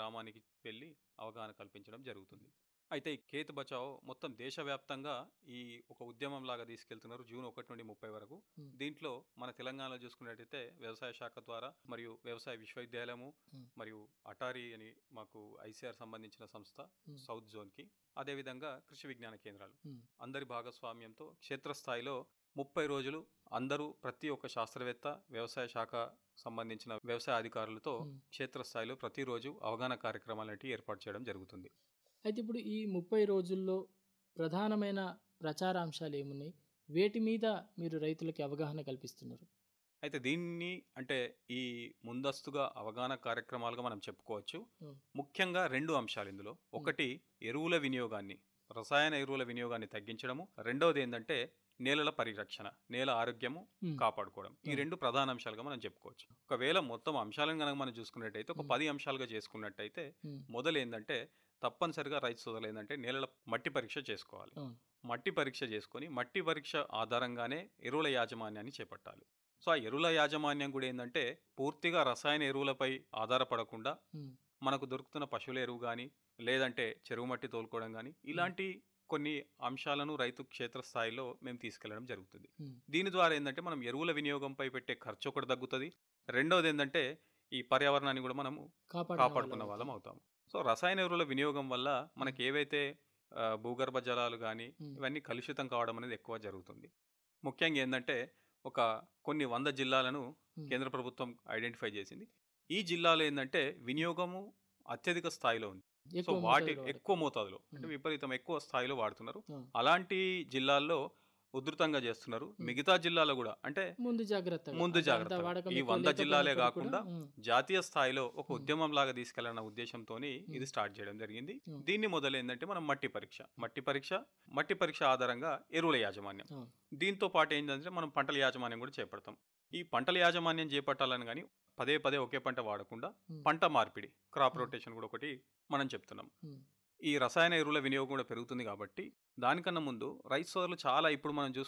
గ్రామానికి వెళ్ళి అవగాహన కల్పించడం జరుగుతుంది అయితే ఈ ఖేత్ బచావ్ మొత్తం దేశవ్యాప్తంగా ఈ ఒక ఉద్యమం లాగా తీసుకెళ్తున్నారు జూన్ ఒకటి నుండి ముప్పై వరకు Hmm. దీంట్లో మన తెలంగాణలో చూసుకున్నట్టయితే వ్యవసాయ శాఖ ద్వారా మరియు వ్యవసాయ విశ్వవిద్యాలయము Hmm. మరియు అటారీ అని మాకు ఐసీఆర్ సంబంధించిన సంస్థ Hmm. సౌత్ జోన్కి అదేవిధంగా కృషి విజ్ఞాన కేంద్రాలు Hmm. అందరి భాగస్వామ్యంతో క్షేత్రస్థాయిలో ముప్పై రోజులు అందరూ ప్రతి ఒక్క శాస్త్రవేత్త వ్యవసాయ శాఖ సంబంధించిన వ్యవసాయ అధికారులతో Hmm. క్షేత్రస్థాయిలో ప్రతిరోజు అవగాహన కార్యక్రమాలు అనేవి ఏర్పాటు చేయడం జరుగుతుంది అయితే ఇప్పుడు ఈ ముప్పై రోజుల్లో ప్రధానమైన ప్రచారాంశాలు ఏమున్నాయి వేటి మీద మీరు రైతులకి అవగాహన కల్పిస్తున్నారు అయితే దీన్ని అంటే ఈ ముందస్తుగా అవగాహన కార్యక్రమాలుగా మనం చెప్పుకోవచ్చు Hmm. ముఖ్యంగా రెండు అంశాలు ఇందులో ఒకటి ఎరువుల వినియోగాన్ని రసాయన ఎరువుల వినియోగాన్ని తగ్గించడము రెండవది ఏంటంటే నేలల పరిరక్షణ నేల ఆరోగ్యము Hmm. కాపాడుకోవడం ఈ Hmm. రెండు ప్రధాన అంశాలుగా మనం చెప్పుకోవచ్చు ఒకవేళ మొత్తం అంశాలను కనుక మనం చూసుకున్నట్టయితే ఒక Hmm. పది అంశాలుగా చేసుకున్నట్టయితే Hmm. మొదలు ఏంటంటే తప్పనిసరిగా రైతు సోదరులు ఏంటంటే నేలల మట్టి పరీక్ష చేసుకోవాలి అవును. మట్టి పరీక్ష చేసుకొని మట్టి పరీక్ష ఆధారంగానే ఎరువుల యాజమాన్యాన్ని చేపట్టాలి సో ఆ ఎరువుల యాజమాన్యం కూడా ఏంటంటే పూర్తిగా రసాయన ఎరువులపై ఆధారపడకుండా Hmm. మనకు దొరుకుతున్న పశువుల ఎరువు కానీ లేదంటే చెరువు మట్టి తోలుకోవడం కానీ ఇలాంటి కొన్ని అంశాలను రైతు క్షేత్రస్థాయిలో మేము తీసుకెళ్లడం జరుగుతుంది Hmm. దీని ద్వారా ఏంటంటే మనం ఎరువుల వినియోగంపై పెట్టే ఖర్చు ఒకటి తగ్గుతుంది రెండవది ఏంటంటే ఈ పర్యావరణాన్ని కూడా మనము కాపాడిన కాపాడుకున్న వాళ్ళం వాళ్ళం అవుతాం సో రసాయన ఎరువుల వినియోగం వల్ల మనకి ఏవైతే ఆ, భూగర్భ జలాలు కానీ Hmm. ఇవన్నీ కలుషితం కావడం అనేది ఎక్కువ జరుగుతుంది ముఖ్యంగా ఏంటంటే ఒక కొన్ని వంద జిల్లాలను Hmm. కేంద్ర ప్రభుత్వం ఐడెంటిఫై చేసింది ఈ జిల్లాలో ఏంటంటే వినియోగము అత్యధిక స్థాయిలో ఉంది సో ఎక్కువ వాటి మోతాదులో వాడాలి. ఎక్కువ మోతాదులో అంటే Hmm. విపరీతం ఎక్కువ స్థాయిలో వాడుతున్నారు Hmm. అలాంటి జిల్లాల్లో ఉధృతంగా చేస్తున్నారు మిగతా జిల్లాలో కూడా అంటే ముందు జాగ్రత్త ముందు జాగ్రత్తలు. ఈ వంద జిల్లాలే కాకుండా జాతీయ స్థాయిలో ఒక Hmm. ఉద్యమం లాగా తీసుకెళ్లన్న ఉద్దేశంతో ఇది స్టార్ట్ చేయడం జరిగింది Hmm. దీన్ని మొదలు ఏంటంటే మనం మట్టి పరీక్ష మట్టి పరీక్ష మట్టి పరీక్ష ఆధారంగా ఎరువుల యాజమాన్యం దీంతో పాటు ఏంటంటే మనం పంటల యాజమాన్యం కూడా చేపడతాం ఈ పంటల యాజమాన్యం చేపట్టాలని కానీ పదే పదే ఒకే పంట వాడకుండా పంట మార్పిడి క్రాప్ Hmm. రొటేషన్ కూడా ఒకటి మనం చెప్తున్నాం ఈ రసాయన ఎరువుల వినియోగం కూడా పెరుగుతుంది కాబట్టి దానికన్నా ముందు రైతు సోదరులు చాలా ఇప్పుడు మనం చూసుకుంటే